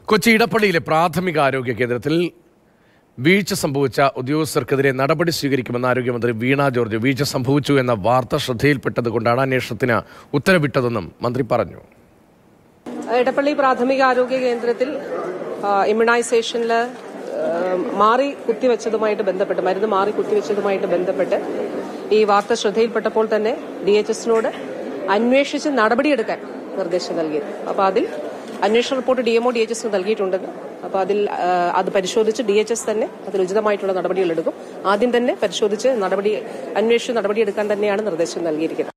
കൊച്ചി ഇടപ്പള്ളിയിലെ പ്രാഥമിക ആരോഗ്യ കേന്ദ്രത്തിൽ വീഴ്ച സംഭവിച്ച ഉദ്യോഗസ്ഥർക്കെതിരെ നടപടി സ്വീകരിക്കുമെന്ന് ആരോഗ്യമന്ത്രി വീണ ജോർജ് വീഴ്ച സംഭവിച്ചു എന്ന വാർത്ത ശ്രദ്ധയിൽപ്പെട്ടതുകൊണ്ടാണ് അന്വേഷണത്തിന് ഉത്തരവിട്ടതെന്നും മന്ത്രി പറഞ്ഞു ഇടപ്പള്ളി പ്രാഥമിക ആരോഗ്യ കേന്ദ്രത്തിൽ ഇമ്മ്യൂണൈസേഷനിൽ മാറി കുത്തിവെച്ചതുമായിട്ട് ബന്ധപ്പെട്ട് മരുന്ന് മാറി കുത്തിവെച്ചതുമായിട്ട് ബന്ധപ്പെട്ട് ഈ വാർത്ത ശ്രദ്ധയിൽപ്പെട്ടപ്പോൾ തന്നെ ഡി എച്ച് എസിനോട് അന്വേഷിച്ച് നടപടിയെടുക്കാൻ നിർദ്ദേശം നൽകി അപ്പോൾ അതിൽ അന്വേഷണ report D MO D H എസിന് നൽകിയിട്ടുണ്ടെന്ന് അപ്പോൾ അതിൽ ആ, അത് പരിശോധിച്ച് ഡി എച്ച് എസ് തന്നെ അതിൽ ഉചിതമായിട്ടുള്ള നടപടികൾ എടുക്കും ആദ്യം തന്നെ പരിശോധിച്ച് നടപടി അന്വേഷിച്ച് നടപടിയെടുക്കാൻ തന്നെയാണ് നിർദ്ദേശം നൽകിയിരിക്കുന്നത്